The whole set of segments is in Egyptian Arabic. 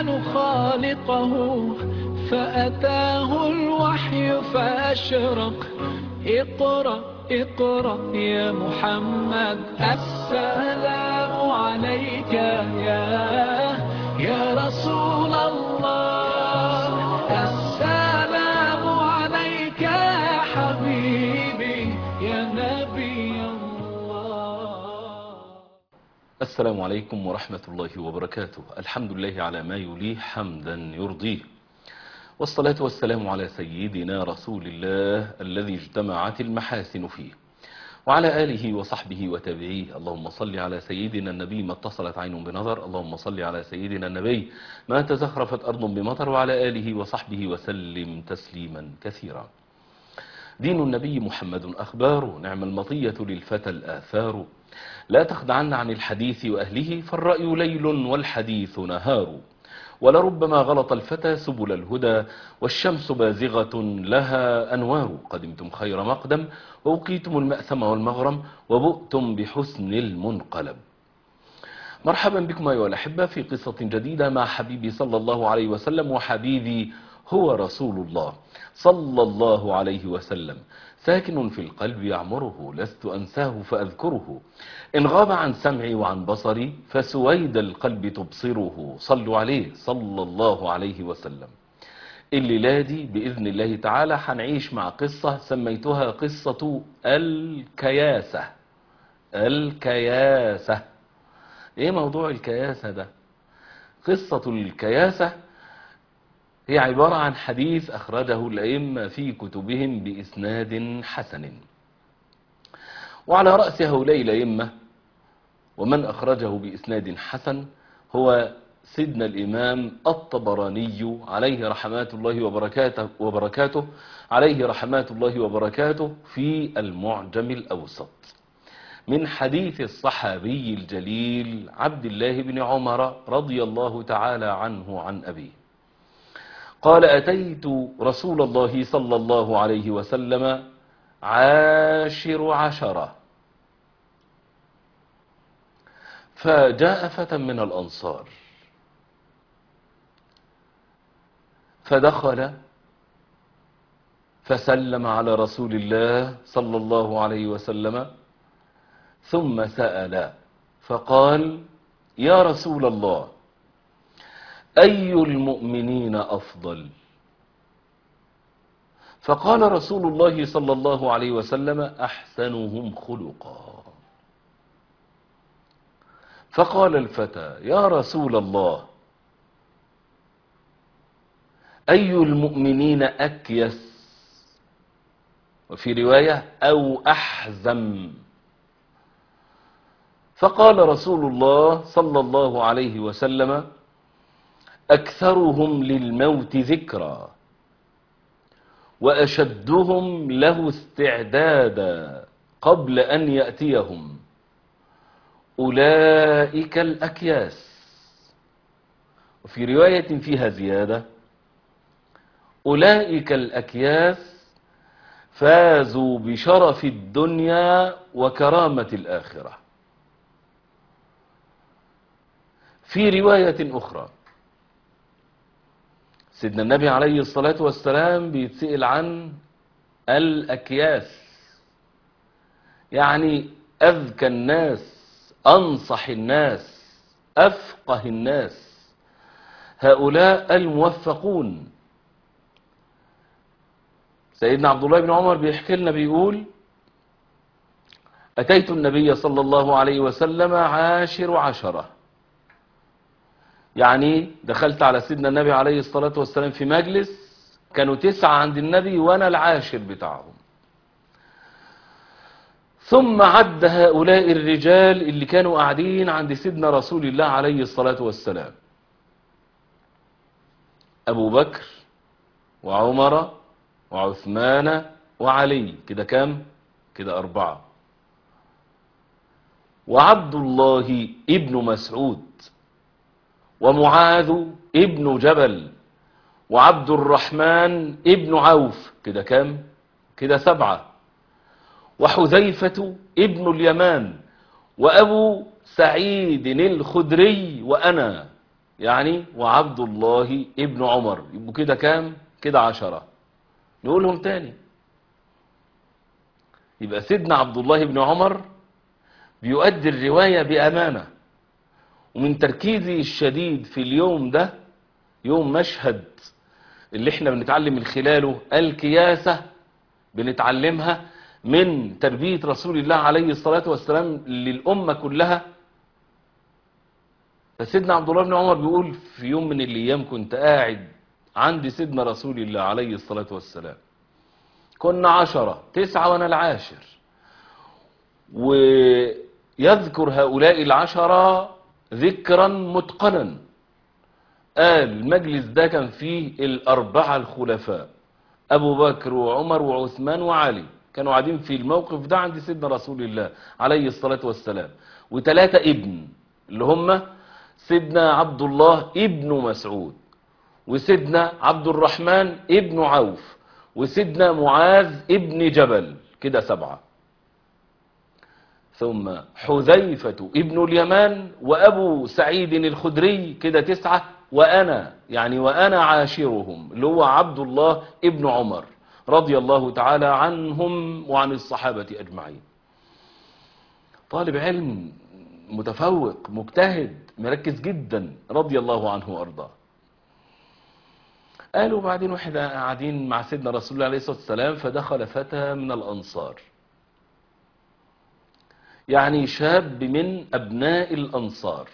الرحمن خالقه فأتاه الوحي فأشرق اقرأ اقرأ يا محمد السلام عليك يا يا رسول الله السلام عليك يا حبيبي يا نبي الله السلام عليكم ورحمة الله وبركاته الحمد لله على ما يليه حمدا يرضيه والصلاة والسلام على سيدنا رسول الله الذي اجتمعت المحاسن فيه وعلى آله وصحبه وتابعيه اللهم صل على سيدنا النبي ما اتصلت عين بنظر اللهم صل على سيدنا النبي ما تزخرفت أرض بمطر وعلى آله وصحبه وسلم تسليما كثيرا دين النبي محمد أخبار نعم المطية للفتى الآثار لا تخدعن عن الحديث وأهله فالرأي ليل والحديث نهار ولربما غلط الفتى سبل الهدى والشمس بازغة لها أنوار قدمتم خير مقدم ووقيتم المأثم والمغرم وبؤتم بحسن المنقلب مرحبا بكم أيها الأحبة في قصة جديدة مع حبيبي صلى الله عليه وسلم وحبيبي هو رسول الله صلى الله عليه وسلم ساكن في القلب يعمره لست أنساه فأذكره إن غاب عن سمعي وعن بصري فسويد القلب تبصره صلوا عليه صلى الله عليه وسلم الليلة دي بإذن الله تعالى هنعيش مع قصة سميتها قصة الكياسة الكياسة ايه موضوع الكياسة ده قصة الكياسة هي عبارة عن حديث أخرجه الأئمة في كتبهم بإسناد حسن وعلى رأس هؤلاء الأئمة ومن أخرجه بإسناد حسن هو سيدنا الإمام الطبراني عليه رحمات الله وبركاته, وبركاته عليه رحمات الله وبركاته في المعجم الأوسط من حديث الصحابي الجليل عبد الله بن عمر رضي الله تعالى عنه عن أبيه قال أتيت رسول الله صلى الله عليه وسلم عاشر عشرة فجاء فتى من الأنصار فدخل فسلم على رسول الله صلى الله عليه وسلم ثم سأل فقال يا رسول الله أي المؤمنين أفضل فقال رسول الله صلى الله عليه وسلم أحسنهم خلقا فقال الفتى يا رسول الله أي المؤمنين أكيس وفي رواية أو أحزم فقال رسول الله صلى الله عليه وسلم أكثرهم للموت ذكرا وأشدهم له استعدادا قبل أن يأتيهم أولئك الأكياس وفي رواية فيها زيادة أولئك الأكياس فازوا بشرف الدنيا وكرامة الآخرة في رواية أخرى سيدنا النبي عليه الصلاة والسلام بيتسئل عن الأكياس يعني أذكى الناس أنصح الناس أفقه الناس هؤلاء الموفقون سيدنا عبد الله بن عمر بيحكي لنا بيقول أتيت النبي صلى الله عليه وسلم عاشر عشرة يعني دخلت على سيدنا النبي عليه الصلاة والسلام في مجلس كانوا تسعة عند النبي وأنا العاشر بتاعهم ثم عد هؤلاء الرجال اللي كانوا قاعدين عند سيدنا رسول الله عليه الصلاة والسلام أبو بكر وعمر وعثمان وعلي كده كام كده أربعة وعبد الله ابن مسعود ومعاذ ابن جبل وعبد الرحمن ابن عوف كده كام كده سبعة وحذيفة ابن اليمان وأبو سعيد الخدري وأنا يعني وعبد الله ابن عمر يبقوا كده كام كده عشرة نقولهم تاني يبقى سيدنا عبد الله بن عمر بيؤدي الرواية بأمانة ومن تركيزي الشديد في اليوم ده يوم مشهد اللي احنا بنتعلم من خلاله الكياسة بنتعلمها من تربية رسول الله عليه الصلاة والسلام للأمة كلها فسيدنا عبد الله بن عمر بيقول في يوم من الأيام كنت قاعد عند سيدنا رسول الله عليه الصلاة والسلام كنا عشرة تسعة وانا العاشر ويذكر هؤلاء العشرة ذكرا متقنا قال المجلس ده كان فيه الأربعة الخلفاء أبو بكر وعمر وعثمان وعلي كانوا قاعدين في الموقف ده عند سيدنا رسول الله عليه الصلاة والسلام وثلاثة ابن اللي هم سيدنا عبد الله ابن مسعود وسيدنا عبد الرحمن ابن عوف وسيدنا معاذ ابن جبل كده سبعة ثم حذيفة ابن اليمان وأبو سعيد الخدري كده تسعة وأنا يعني وأنا عاشرهم اللي هو عبد الله ابن عمر رضي الله تعالى عنهم وعن الصحابة أجمعين طالب علم متفوق مجتهد مركز جدا رضي الله عنه وأرضاه قالوا بعدين واحنا قاعدين مع سيدنا رسول الله عليه الصلاة والسلام فدخل فتى من الأنصار يعني شاب من أبناء الأنصار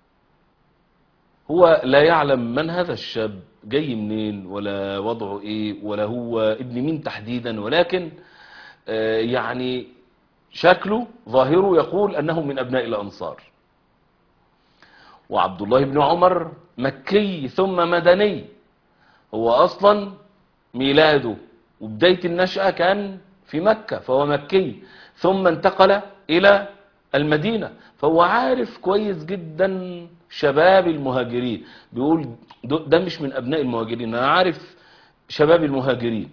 هو لا يعلم من هذا الشاب جاي منين ولا وضعه ايه ولا هو ابن مين تحديدا ولكن آه يعني شكله ظاهره يقول أنه من أبناء الأنصار وعبد الله بن عمر مكي ثم مدني هو أصلا ميلاده وبداية النشأة كان في مكة فهو مكي ثم انتقل إلى المدينة فهو عارف كويس جدا شباب المهاجرين بيقول ده مش من أبناء المهاجرين أنا عارف شباب المهاجرين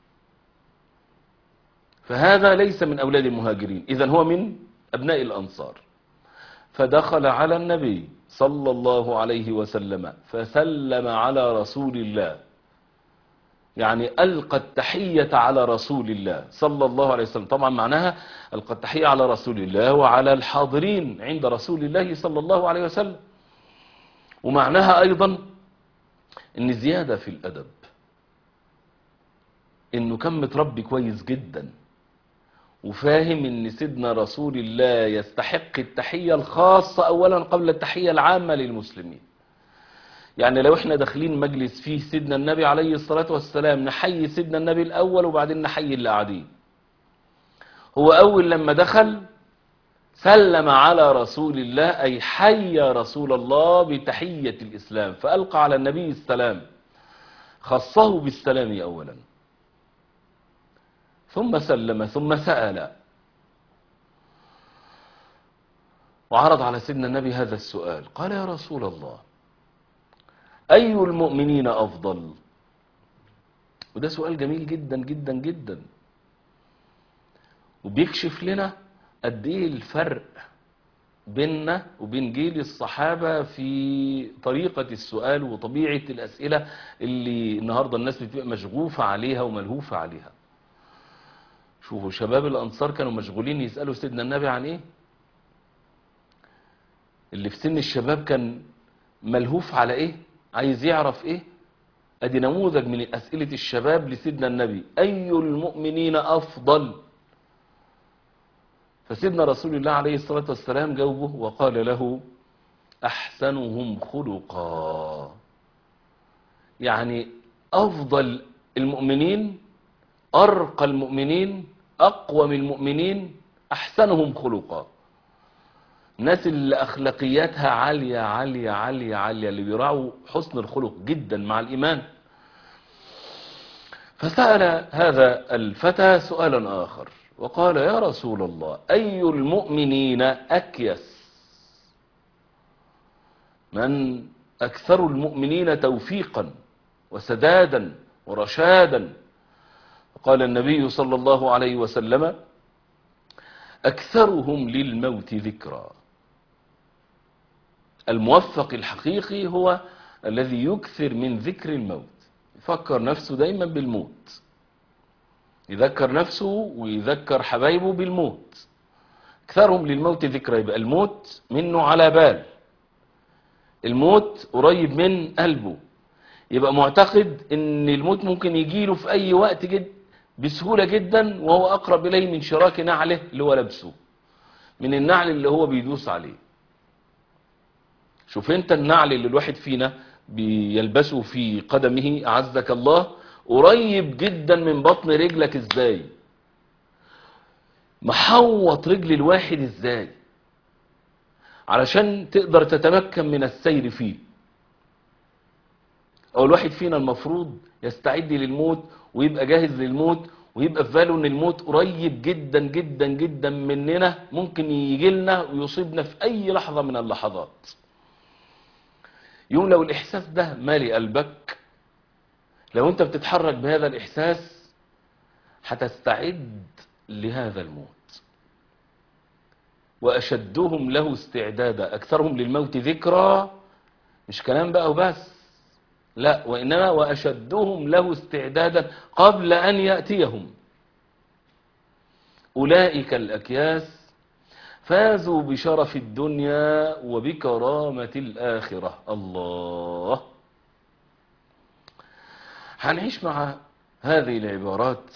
فهذا ليس من أولاد المهاجرين إذن هو من أبناء الأنصار فدخل على النبي صلى الله عليه وسلم فسلم على رسول الله يعني ألقى التحية على رسول الله صلى الله عليه وسلم طبعا معناها ألقى التحية على رسول الله وعلى الحاضرين عند رسول الله صلى الله عليه وسلم ومعناها أيضا أن زيادة في الأدب أنه كان متربي كويس جدا وفاهم ان سيدنا رسول الله يستحق التحية الخاصة اولا قبل التحية العامة للمسلمين يعني لو احنا داخلين مجلس فيه سيدنا النبي عليه الصلاة والسلام نحيي سيدنا النبي الاول وبعدين نحيي اللي قاعدين هو اول لما دخل سلم على رسول الله اي حي رسول الله بتحية الاسلام فالقى على النبي السلام خصه بالسلام اولا ثم سلم ثم سأل وعرض على سيدنا النبي هذا السؤال قال يا رسول الله أي المؤمنين أفضل وده سؤال جميل جدا جدا جدا وبيكشف لنا قد ايه الفرق بيننا وبين جيل الصحابة في طريقة السؤال وطبيعة الأسئلة اللي النهاردة الناس بتبقى مشغوفة عليها وملهوفة عليها شوفوا شباب الأنصار كانوا مشغولين يسألوا سيدنا النبي عن إيه اللي في سن الشباب كان ملهوف على إيه عايز يعرف إيه أدي نموذج من أسئلة الشباب لسيدنا النبي أي المؤمنين أفضل فسيدنا رسول الله عليه الصلاة والسلام جاوبه وقال له أحسنهم خلقا يعني أفضل المؤمنين أرقى المؤمنين أقوم المؤمنين أحسنهم خلقا الناس اللي أخلاقياتها عالية عالية عالية عالية اللي بيراعوا حسن الخلق جدا مع الإيمان فسأل هذا الفتى سؤالا آخر وقال يا رسول الله أي المؤمنين أكيس من أكثر المؤمنين توفيقا وسدادا ورشادا قال النبي صلى الله عليه وسلم أكثرهم للموت ذكرى الموفق الحقيقي هو الذي يكثر من ذكر الموت يفكر نفسه دايما بالموت يذكر نفسه ويذكر حبايبه بالموت اكثرهم للموت ذكرى يبقى الموت منه على بال الموت قريب من قلبه يبقى معتقد ان الموت ممكن يجيله في اي وقت جد بسهولة جدا وهو اقرب اليه من شراك نعله اللي هو لابسه من النعل اللي هو بيدوس عليه شوف انت النعل اللي الواحد فينا بيلبسه في قدمه اعزك الله قريب جدا من بطن رجلك ازاي محوط رجل الواحد ازاي علشان تقدر تتمكن من السير فيه او الواحد فينا المفروض يستعد للموت ويبقى جاهز للموت ويبقى في باله ان الموت قريب جدا جدا جدا مننا ممكن يجي لنا ويصيبنا في اي لحظة من اللحظات يوم لو الاحساس ده مالي قلبك لو انت بتتحرك بهذا الاحساس هتستعد لهذا الموت واشدهم له استعدادا اكثرهم للموت ذكرى مش كلام بقى وبس لا وإنما وأشدهم له استعدادا قبل أن يأتيهم أولئك الأكياس فازوا بشرف الدنيا وبكرامة الآخرة الله هنعيش مع هذه العبارات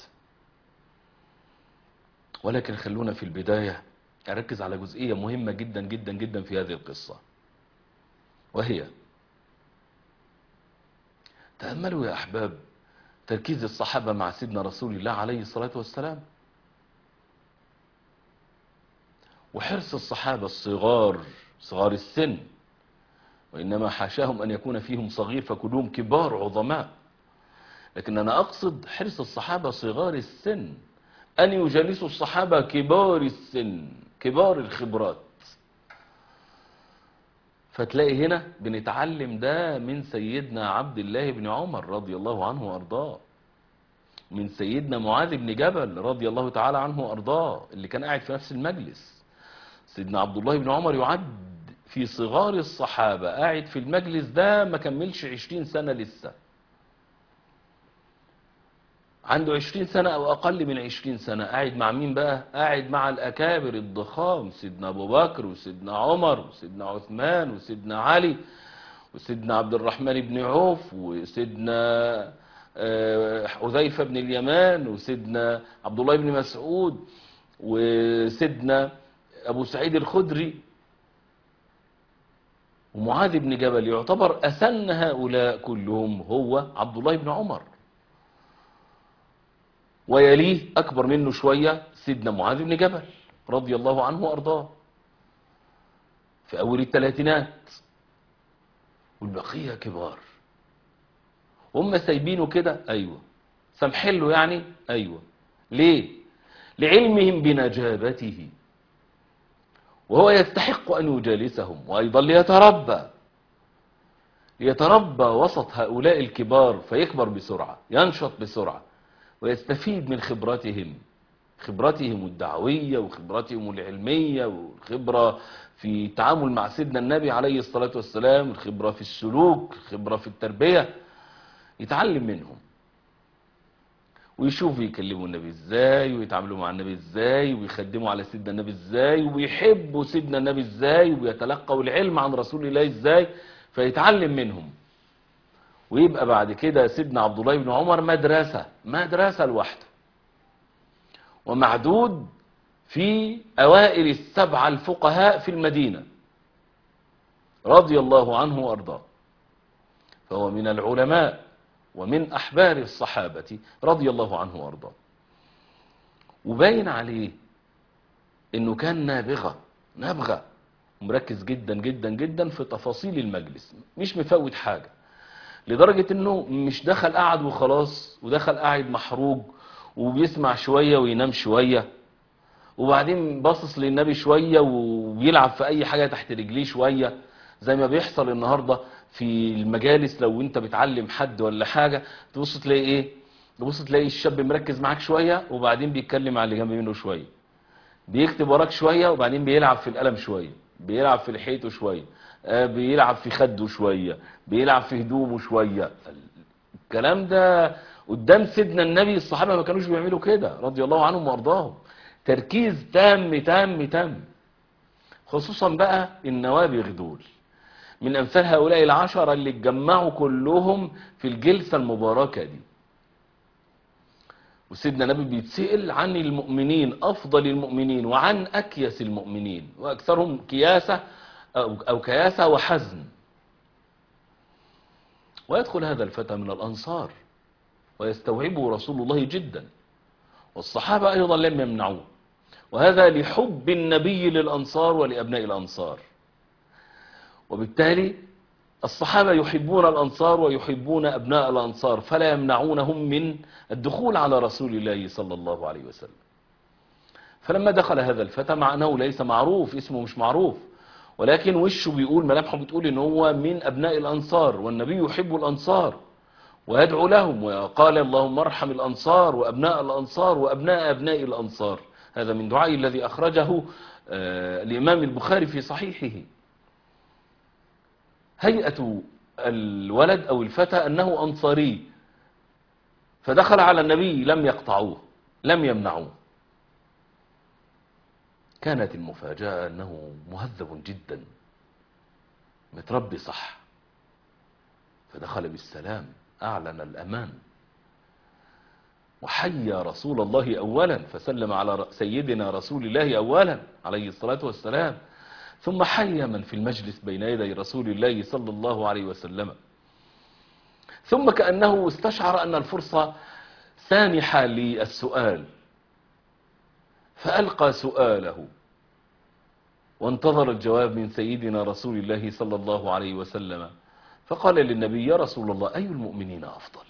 ولكن خلونا في البداية أركز على جزئية مهمة جدا جدا جدا في هذه القصة وهي تأملوا يا أحباب تركيز الصحابة مع سيدنا رسول الله عليه الصلاة والسلام وحرص الصحابة الصغار صغار السن وإنما حاشاهم أن يكون فيهم صغير فكلهم كبار عظماء لكن أنا أقصد حرص الصحابة صغار السن أن يجالسوا الصحابة كبار السن كبار الخبرات فتلاقي هنا بنتعلم ده من سيدنا عبد الله بن عمر رضي الله عنه وارضاه من سيدنا معاذ بن جبل رضي الله تعالى عنه وارضاه اللي كان قاعد في نفس المجلس سيدنا عبد الله بن عمر يعد في صغار الصحابة قاعد في المجلس ده ما كملش عشرين سنة لسه عنده عشرين سنة أو أقل من عشرين سنة قاعد مع مين بقى قاعد مع الأكابر الضخام سيدنا أبو بكر وسيدنا عمر وسيدنا عثمان وسيدنا علي وسيدنا عبد الرحمن بن عوف وسيدنا آه، حذيفة بن اليمان وسيدنا عبد الله بن مسعود وسيدنا أبو سعيد الخدري ومعاذ بن جبل يعتبر أسن هؤلاء كلهم هو عبد الله بن عمر ويليه أكبر منه شوية سيدنا معاذ بن جبل رضي الله عنه وأرضاه في أول الثلاثينات والبقية كبار هم سايبينه كده أيوة سامحين له يعني أيوة ليه لعلمهم بنجابته وهو يستحق أن يجالسهم وأيضا ليتربى ليتربى وسط هؤلاء الكبار فيكبر بسرعة ينشط بسرعة ويستفيد من خبرتهم خبرتهم الدعوية وخبرتهم العلمية والخبرة في التعامل مع سيدنا النبي عليه الصلاة والسلام الخبرة في السلوك الخبرة في التربية يتعلم منهم ويشوف يكلموا النبي ازاي ويتعاملوا مع النبي ازاي ويخدموا على سيدنا النبي ازاي ويحبوا سيدنا النبي ازاي ويتلقوا العلم عن رسول الله ازاي فيتعلم منهم ويبقى بعد كده سيدنا عبد الله بن عمر مدرسة مدرسة لوحده ومعدود في أوائل السبعة الفقهاء في المدينة رضي الله عنه وأرضاه فهو من العلماء ومن أحبار الصحابة رضي الله عنه وأرضاه وباين عليه انه كان نابغة نابغة مركز جدا جدا جدا في تفاصيل المجلس مش مفوت حاجة لدرجة انه مش دخل قعد وخلاص ودخل قاعد محروج وبيسمع شوية وينام شوية وبعدين باصص للنبي شوية وبيلعب في اي حاجة تحت رجليه شوية زي ما بيحصل النهاردة في المجالس لو انت بتعلم حد ولا حاجة تبص تلاقي ايه تبص تلاقي الشاب مركز معاك شوية وبعدين بيتكلم على اللي جنب منه شوية بيكتب وراك شوية وبعدين بيلعب في القلم شوية بيلعب في لحيته شوية آه، بيلعب في خده شوية بيلعب في هدومه شوية الكلام ده قدام سيدنا النبي الصحابة ما كانوش بيعملوا كده رضي الله عنهم وارضاهم تركيز تام تام تام خصوصا بقى النوابغ دول من امثال هؤلاء العشرة اللي اتجمعوا كلهم في الجلسة المباركة دي وسيدنا النبي بيتسأل عن المؤمنين أفضل المؤمنين وعن أكيس المؤمنين وأكثرهم كياسة أو أو كياسة وحزن ويدخل هذا الفتى من الأنصار ويستوعبه رسول الله جدا والصحابة أيضا لم يمنعوه وهذا لحب النبي للأنصار ولأبناء الأنصار وبالتالي الصحابة يحبون الأنصار ويحبون أبناء الأنصار فلا يمنعونهم من الدخول على رسول الله صلى الله عليه وسلم فلما دخل هذا الفتى مع أنه ليس معروف اسمه مش معروف ولكن وشه بيقول ملامحه بتقول ان هو من أبناء الأنصار والنبي يحب الأنصار ويدعو لهم وقال اللهم ارحم الأنصار وأبناء الأنصار وأبناء أبناء الأنصار هذا من دعائي الذي أخرجه آه، الإمام البخاري في صحيحه هيئة الولد أو الفتى أنه أنصاري فدخل على النبي لم يقطعوه لم يمنعوه كانت المفاجأة أنه مهذب جدا متربي صح فدخل بالسلام أعلن الأمان وحيا رسول الله أولا فسلم على سيدنا رسول الله أولا عليه الصلاة والسلام ثم حيا من في المجلس بين يدي رسول الله صلى الله عليه وسلم ثم كأنه استشعر أن الفرصة سانحة للسؤال فألقى سؤاله وانتظر الجواب من سيدنا رسول الله صلى الله عليه وسلم فقال للنبي يا رسول الله أي المؤمنين أفضل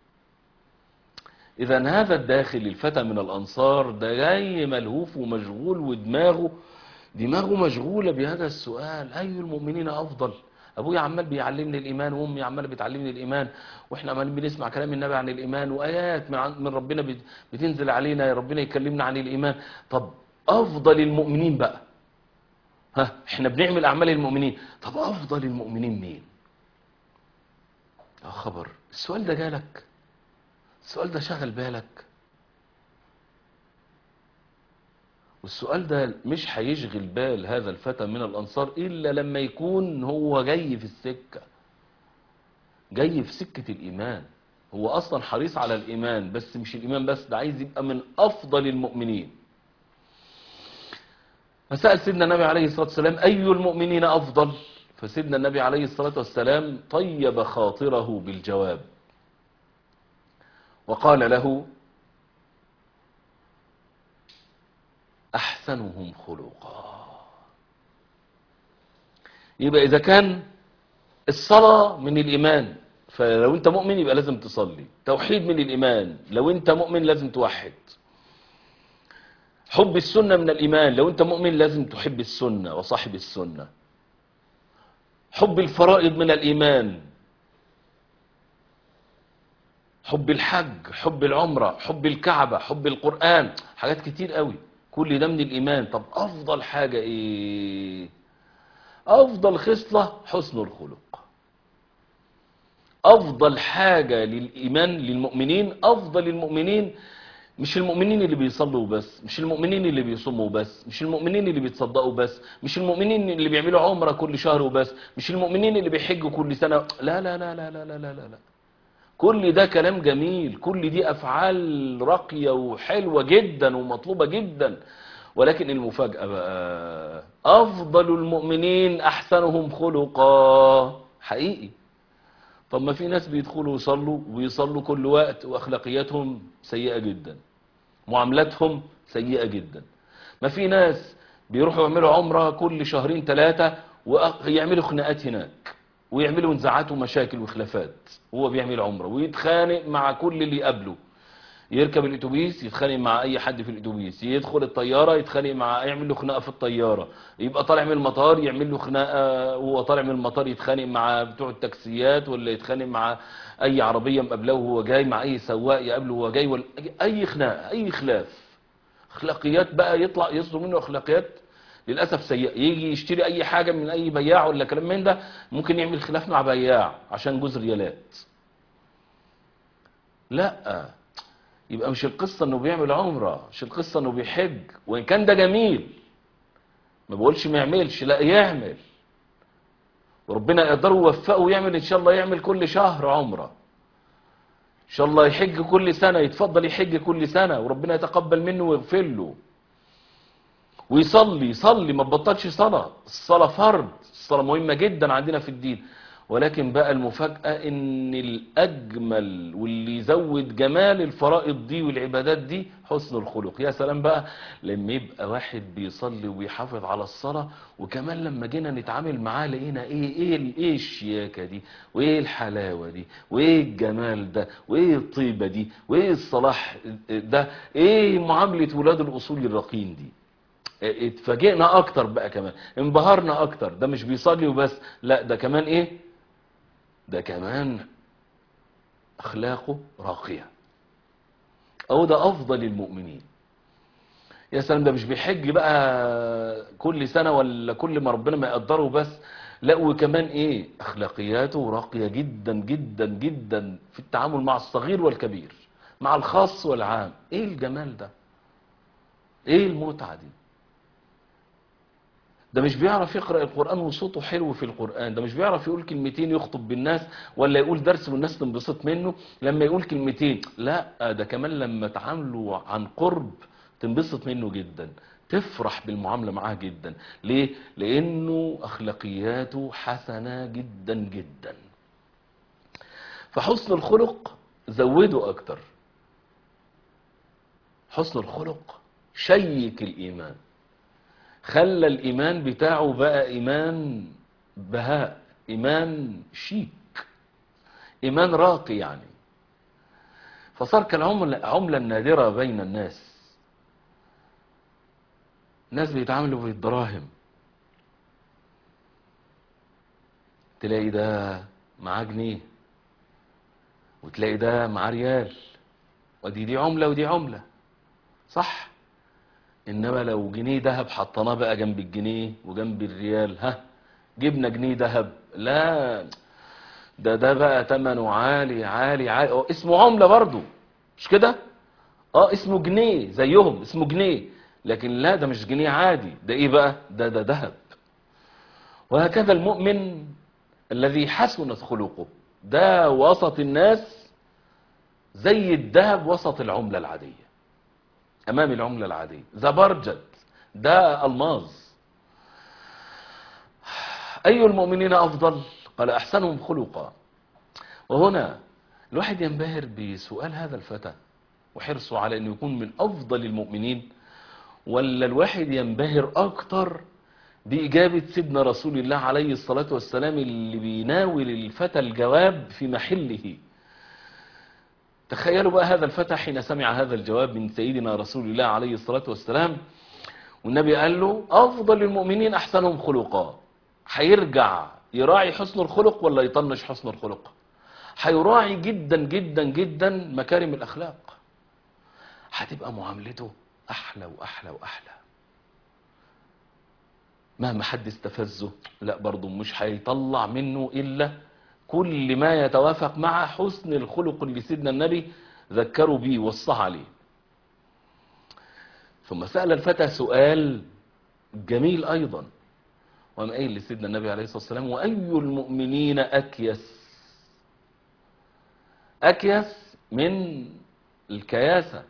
إذا هذا الداخل الفتى من الأنصار ده جاي ملهوف ومشغول ودماغه دماغه مشغولة بهذا السؤال أي المؤمنين أفضل أبويا عمال بيعلمني الإيمان وأمي عمالة بتعلمني الإيمان وإحنا عمالين بنسمع كلام النبي عن الإيمان وآيات من عن- من ربنا بت- بتنزل علينا يا ربنا يكلمنا عن الإيمان طب أفضل المؤمنين بقى ها إحنا بنعمل أعمال المؤمنين طب أفضل المؤمنين مين يا خبر السؤال ده جالك السؤال ده شغل بالك والسؤال ده مش هيشغل بال هذا الفتى من الأنصار إلا لما يكون هو جاي في السكة جاي في سكة الإيمان هو أصلا حريص على الإيمان بس مش الإيمان بس ده عايز يبقى من أفضل المؤمنين فسأل سيدنا النبي عليه الصلاة والسلام أي المؤمنين أفضل فسيدنا النبي عليه الصلاة والسلام طيب خاطره بالجواب وقال له أحسنهم خلقا يبقى إذا كان الصلاة من الإيمان فلو أنت مؤمن يبقى لازم تصلي توحيد من الإيمان لو أنت مؤمن لازم توحد حب السنة من الإيمان لو أنت مؤمن لازم تحب السنة وصاحب السنة حب الفرائض من الإيمان حب الحج حب العمرة حب الكعبة حب القرآن حاجات كتير قوي كل ده من الإيمان طب أفضل حاجة إيه أفضل خصلة حسن الخلق أفضل حاجة للإيمان للمؤمنين أفضل المؤمنين مش المؤمنين اللي بيصلوا بس مش المؤمنين اللي بيصوموا بس مش المؤمنين اللي بيتصدقوا بس مش المؤمنين اللي بيعملوا عمرة كل شهر وبس مش المؤمنين اللي بيحجوا كل سنة لا لا لا لا لا لا لا, لا. كل ده كلام جميل كل دي أفعال راقية وحلوة جدا ومطلوبة جدا ولكن المفاجأة بقى أفضل المؤمنين أحسنهم خلقا حقيقي طب ما في ناس بيدخلوا يصلوا ويصلوا كل وقت وأخلاقياتهم سيئة جدا معاملاتهم سيئة جدا ما في ناس بيروحوا يعملوا عمرة كل شهرين ثلاثة ويعملوا خناقات هناك ويعملوا نزاعات ومشاكل وخلافات وهو بيعمل عمره ويتخانق مع كل اللي يقابله يركب الاتوبيس يتخانق مع اي حد في الاتوبيس يدخل الطياره يتخانق مع يعمل له خناقه في الطياره يبقى طالع من المطار يعمل له خناقه وهو طالع من المطار يتخانق مع بتوع التاكسيات ولا يتخانق مع اي عربيه مقابلاه وهو جاي مع اي سواق يقابله وهو جاي ولا اي خناقه اي خلاف اخلاقيات بقى يطلع يصدر منه اخلاقيات للاسف سيئه يجي يشتري اي حاجه من اي بياع ولا كلام من ده ممكن يعمل خلاف مع بياع عشان جوز ريالات لا يبقى مش القصه انه بيعمل عمره مش القصه انه بيحج وان كان ده جميل ما بقولش ما يعملش لا يعمل وربنا يقدره ويوفقه ويعمل ان شاء الله يعمل كل شهر عمره ان شاء الله يحج كل سنة يتفضل يحج كل سنة وربنا يتقبل منه ويغفر له ويصلي يصلي ما تبطلش صلاة الصلاة فرض الصلاة مهمة جدا عندنا في الدين ولكن بقى المفاجأة ان الاجمل واللي يزود جمال الفرائض دي والعبادات دي حسن الخلق يا سلام بقى لما يبقى واحد بيصلي وبيحافظ على الصلاة وكمان لما جينا نتعامل معاه لقينا ايه ايه ال- ايه الشياكة دي وايه الحلاوة دي وايه الجمال ده وايه الطيبة دي وايه الصلاح ده ايه معاملة ولاد الاصول الرقين دي اتفاجئنا اكتر بقى كمان انبهرنا اكتر ده مش بيصلي وبس لا ده كمان ايه ده كمان اخلاقه راقية او ده افضل المؤمنين يا سلام ده مش بيحج بقى كل سنة ولا كل ما ربنا ما يقدره بس لا وكمان ايه اخلاقياته راقية جدا جدا جدا في التعامل مع الصغير والكبير مع الخاص والعام ايه الجمال ده ايه المتعة دي ده مش بيعرف يقرأ القرآن وصوته حلو في القرآن ده مش بيعرف يقول كلمتين يخطب بالناس ولا يقول درس والناس تنبسط منه لما يقول كلمتين لا ده كمان لما تعاملوا عن قرب تنبسط منه جدا تفرح بالمعاملة معاه جدا ليه؟ لأنه أخلاقياته حسنة جدا جدا فحسن الخلق زوده أكتر حسن الخلق شيك الإيمان خلى الإيمان بتاعه بقى إيمان بهاء إيمان شيك إيمان راقي يعني فصار كالعملة عملة نادرة بين الناس الناس بيتعاملوا بالدراهم تلاقي ده معاه جنيه وتلاقي ده معاه ريال ودي دي عملة ودي عملة صح انما لو جنيه دهب حطيناه بقى جنب الجنيه وجنب الريال ها جبنا جنيه دهب لا ده ده بقى ثمنه عالي عالي عالي أو اسمه عملة برضو مش كده اه اسمه جنيه زيهم اسمه جنيه لكن لا ده مش جنيه عادي ده ايه بقى ده ده ذهب وهكذا المؤمن الذي حسنت خلقه ده وسط الناس زي الذهب وسط العملة العادية امام العملة العادية زبرجد ده الماظ اي المؤمنين افضل قال احسنهم خلقا وهنا الواحد ينبهر بسؤال هذا الفتى وحرصه على انه يكون من افضل المؤمنين ولا الواحد ينبهر اكتر باجابة سيدنا رسول الله عليه الصلاة والسلام اللي بيناول الفتى الجواب في محله تخيلوا بقى هذا الفتى حين سمع هذا الجواب من سيدنا رسول الله عليه الصلاة والسلام والنبي قال له أفضل المؤمنين أحسنهم خلقا هيرجع يراعي حسن الخلق ولا يطنش حسن الخلق هيراعي جدا جدا جدا مكارم الأخلاق هتبقى معاملته أحلى وأحلى وأحلى مهما حد استفزه لا برضه مش هيطلع منه إلا كل ما يتوافق مع حسن الخلق اللي سيدنا النبي ذكروا بيه وصى عليه ثم سأل الفتى سؤال جميل أيضا وما قايل لسيدنا النبي عليه الصلاة والسلام وأي المؤمنين أكيس أكيس من الكياسة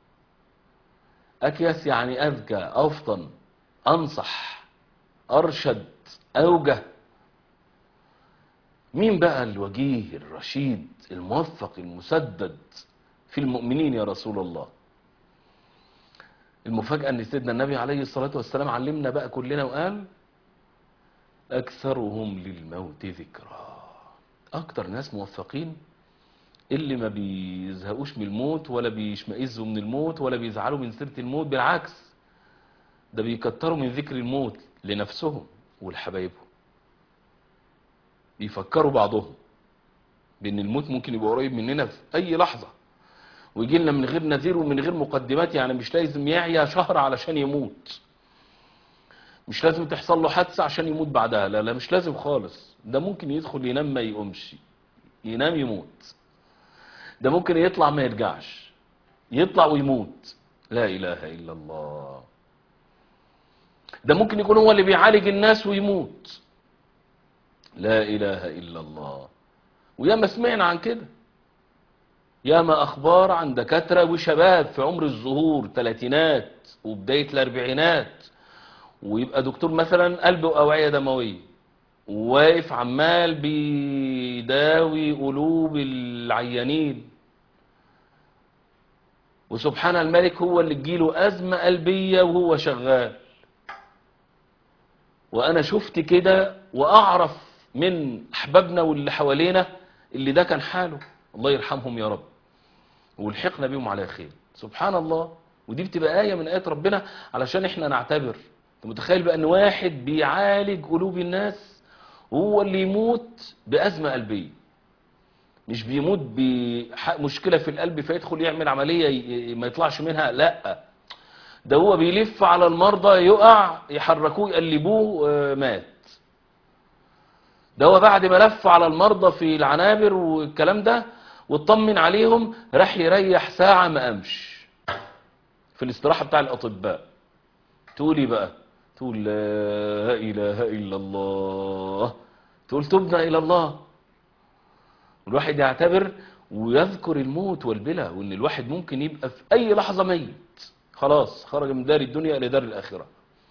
أكيس يعني أذكى أفطن أنصح أرشد أوجه مين بقى الوجيه الرشيد الموفق المسدد في المؤمنين يا رسول الله المفاجأة ان سيدنا النبي عليه الصلاة والسلام علمنا بقى كلنا وقال اكثرهم للموت ذكرى اكتر ناس موفقين اللي ما بيزهقوش من الموت ولا بيشمئزوا من الموت ولا بيزعلوا من سيرة الموت بالعكس ده بيكتروا من ذكر الموت لنفسهم ولحبايبهم بيفكروا بعضهم بان الموت ممكن يبقى قريب مننا في اي لحظة ويجي لنا من غير نذير ومن غير مقدمات يعني مش لازم يعيا شهر علشان يموت مش لازم تحصل له حادثة عشان يموت بعدها لا لا مش لازم خالص ده ممكن يدخل ينام ما يقومش ينام يموت ده ممكن يطلع ما يرجعش يطلع ويموت لا إله إلا الله ده ممكن يكون هو اللي بيعالج الناس ويموت لا إله إلا الله وياما سمعنا عن كده ياما أخبار عن دكاترة وشباب في عمر الظهور ثلاثينات وبداية الأربعينات ويبقى دكتور مثلا قلب وأوعية دموية وواقف عمال بيداوي قلوب العيانين وسبحان الملك هو اللي تجيله أزمة قلبية وهو شغال وأنا شفت كده وأعرف من أحبابنا واللي حوالينا اللي ده كان حاله الله يرحمهم يا رب والحقنا بيهم على خير سبحان الله ودي بتبقى آية من آيات ربنا علشان احنا نعتبر انت متخيل بقى ان واحد بيعالج قلوب الناس هو اللي يموت بأزمة قلبية مش بيموت بمشكلة في القلب فيدخل يعمل عملية ي- ما يطلعش منها لا ده هو بيلف على المرضى يقع يحركوه يقلبوه آه، مات ده هو بعد ما لف على المرضى في العنابر والكلام ده واطمن عليهم راح يريح ساعة ما قامش في الاستراحة بتاع الأطباء تقولي بقى تقول لا إله إلا الله تقول تبنا إلى الله الواحد يعتبر ويذكر الموت والبلا وان الواحد ممكن يبقى في اي لحظة ميت خلاص خرج من دار الدنيا الى دار الاخرة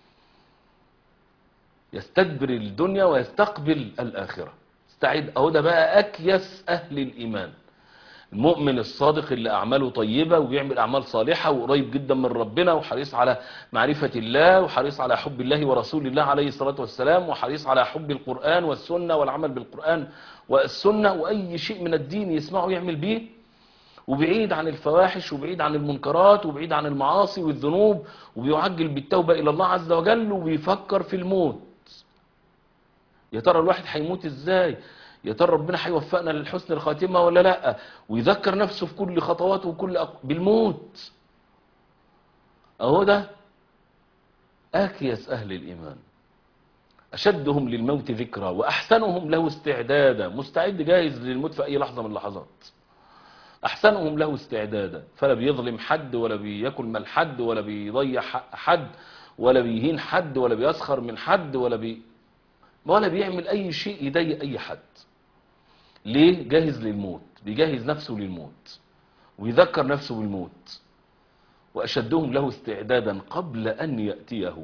يستدبر الدنيا ويستقبل الاخرة استعد اهو ده بقى اكيس اهل الايمان المؤمن الصادق اللي أعماله طيبة وبيعمل أعمال صالحة وقريب جدا من ربنا وحريص على معرفة الله وحريص على حب الله ورسول الله عليه الصلاة والسلام وحريص على حب القرآن والسنة والعمل بالقرآن والسنة وأي شيء من الدين يسمعه يعمل بيه وبعيد عن الفواحش وبعيد عن المنكرات وبعيد عن المعاصي والذنوب وبيعجل بالتوبة إلى الله عز وجل وبيفكر في الموت يا ترى الواحد هيموت ازاي يا ترى ربنا هيوفقنا للحسن الخاتمة ولا لا ويذكر نفسه في كل خطواته وكل أق... بالموت اهو ده اكيس اهل الايمان اشدهم للموت ذكرى واحسنهم له استعدادا مستعد جاهز للموت في اي لحظة من اللحظات احسنهم له استعدادا فلا بيظلم حد ولا بياكل مال حد ولا بيضيع حق حد ولا بيهين حد ولا بيسخر من حد ولا بي ولا بيعمل اي شيء يضايق اي حد ليه جاهز للموت بيجهز نفسه للموت ويذكر نفسه بالموت واشدهم له استعدادا قبل ان ياتيه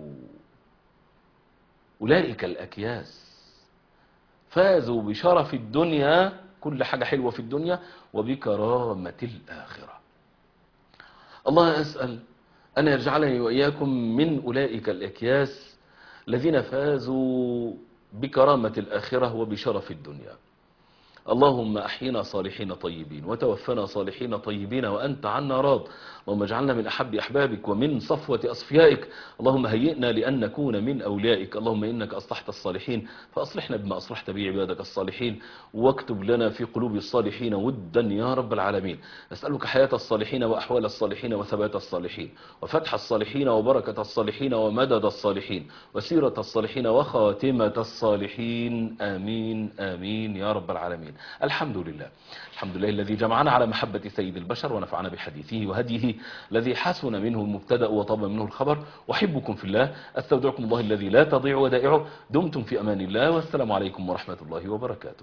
اولئك الاكياس فازوا بشرف الدنيا كل حاجه حلوه في الدنيا وبكرامه الاخره الله اسال ان يجعلني واياكم من اولئك الاكياس الذين فازوا بكرامة الآخرة وبشرف الدنيا اللهم أحينا صالحين طيبين وتوفنا صالحين طيبين وأنت عنا راض اللهم اجعلنا من أحب أحبابك ومن صفوة أصفيائك اللهم هيئنا لأن نكون من أوليائك اللهم إنك أصلحت الصالحين فأصلحنا بما أصلحت به عبادك الصالحين واكتب لنا في قلوب الصالحين ودا يا رب العالمين نسألك حياة الصالحين وأحوال الصالحين وثبات الصالحين وفتح الصالحين وبركة الصالحين ومدد الصالحين وسيرة الصالحين وخاتمة الصالحين آمين آمين يا رب العالمين الحمد لله الحمد لله الذي جمعنا على محبة سيد البشر ونفعنا بحديثه وهديه الذي حسن منه المبتدأ وطاب منه الخبر أحبكم في الله أستودعكم الله الذي لا تضيع ودائعه دمتم في أمان الله والسلام عليكم ورحمة الله وبركاته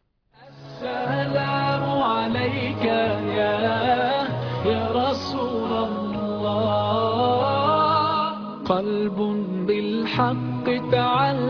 السلام عليك يا يا رسول الله قلب بالحق تعلق